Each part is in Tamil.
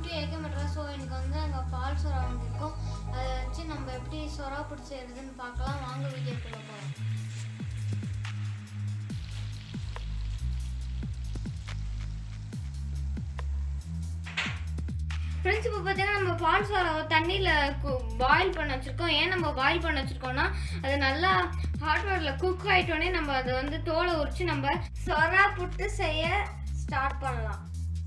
டு ஏகே மெட்ரா ஸோ எனக்கு வந்து அங்கே பால் சொரா வந்திருக்கும் அதை வச்சு நம்ம எப்படி சொரா பிடிச்சி செய்யறதுன்னு பார்க்கலாம் வாங்க வீடியோக்குள்ள போகலாம் ஃப்ரெண்ட்ஸ் இப்போ பார்த்தீங்கன்னா நம்ம பால் சோறாவை தண்ணியில் பாயில் பண்ண வச்சுருக்கோம் ஏன் நம்ம பாயில் பண்ண வச்சுருக்கோம்னா அது நல்லா ஹாட் வாட்டரில் குக் ஆகிட்டோடனே நம்ம அதை வந்து தோலை உரித்து நம்ம சொரா புட்டு செய்ய ஸ்டார்ட் பண்ணலாம்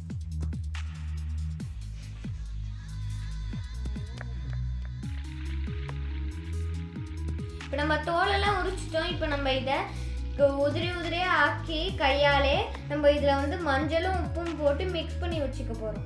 இப்போ நம்ம தோலெல்லாம் உரிச்சிட்டோம் இப்போ நம்ம இதை உதிரி உதிரியாக ஆக்கி கையாலே நம்ம இதில் வந்து மஞ்சளும் உப்பும் போட்டு மிக்ஸ் பண்ணி வச்சுக்க போகிறோம்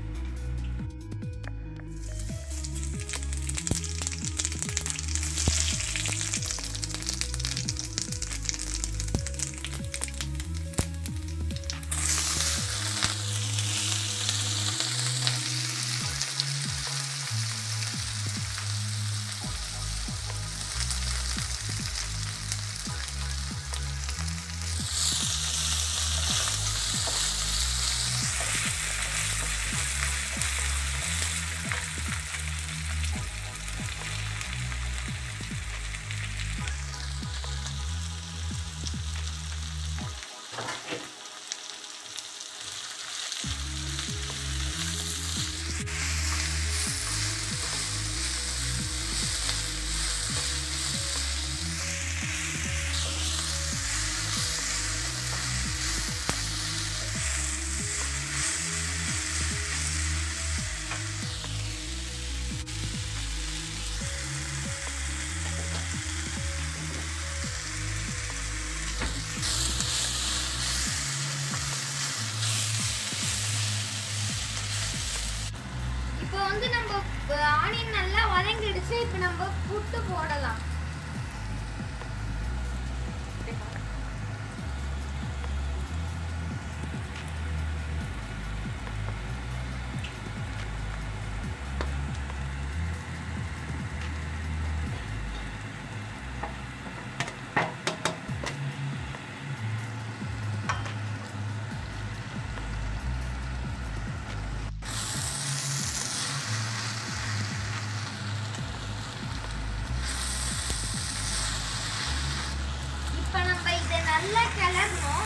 இப்போ வந்து நம்ம ஆனியன் நல்லா வதங்கிடுச்சு இப்போ நம்ம புட்டு போடலாம் இப்போ நம்ம இதை நல்லா கிளறணும்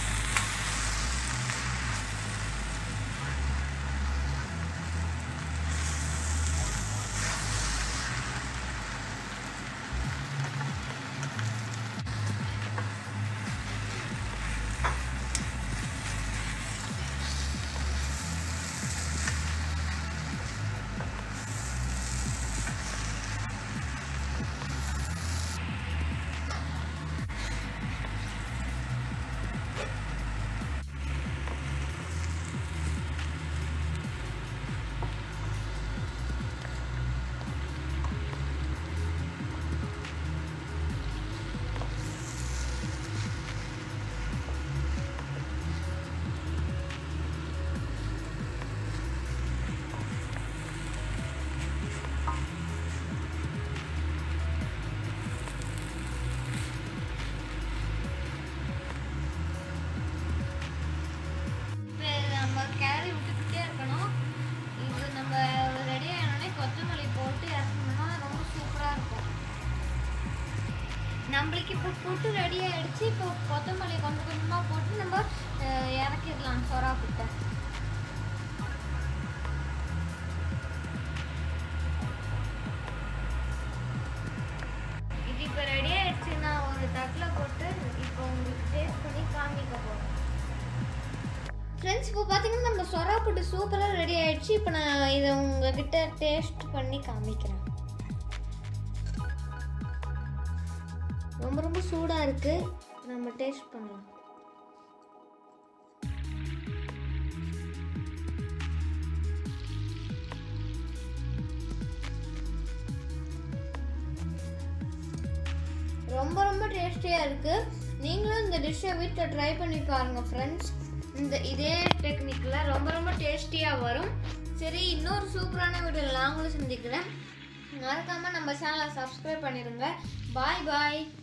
இப்போ நம்ம கிளறி விட்டுக்கிட்டே இருக்கணும் இது நம்ம ரெடி ஆனோடனே கொத்தமல்லி போட்டு இறக்கணும்னா ரொம்ப சூப்பராக இருக்கும் நம்மளுக்கு இப்போ புட்டு ரெடி ஆயிடுச்சு இப்போ கொத்தமல்லி கொஞ்சம் கொஞ்சமாக போட்டு நம்ம அஹ், இறக்கிடலாம் சொரா புட்டை இது இப்போ ரெடி ஆயிடுச்சு நான் ஒரு தட்டில் போட்டு இப்போ உங்களுக்கு டேஸ்ட் பண்ணி காமிக்க போகிறேன் ஃப்ரெண்ட்ஸ் இப்போ பார்த்தீங்கன்னா நம்ம சொரா புட்டு சூப்பராக ரெடி ஆயிடுச்சு இப்போ நான் இதை உங்ககிட்ட டேஸ்ட் பண்ணி காமிக்கிறேன் ரொம்ப ரொம்ப சூடாக இருக்கு நம்ம டேஸ்ட் பண்ணலாம் ரொம்ப ரொம்ப டேஸ்டியாக இருக்குது நீங்களும் இந்த டிஷ்ஷை வீட்டில் ட்ரை பண்ணி பாருங்கள் ஃப்ரெண்ட்ஸ் இந்த இதே டெக்னிக்கில் ரொம்ப ரொம்ப டேஸ்டியாக வரும் சரி இன்னொரு சூப்பரான வீடியோவில் நாங்களும் சந்திக்கிறேன் மறக்காமல் நம்ம சேனலை சப்ஸ்கிரைப் பண்ணிடுங்க பாய் பாய்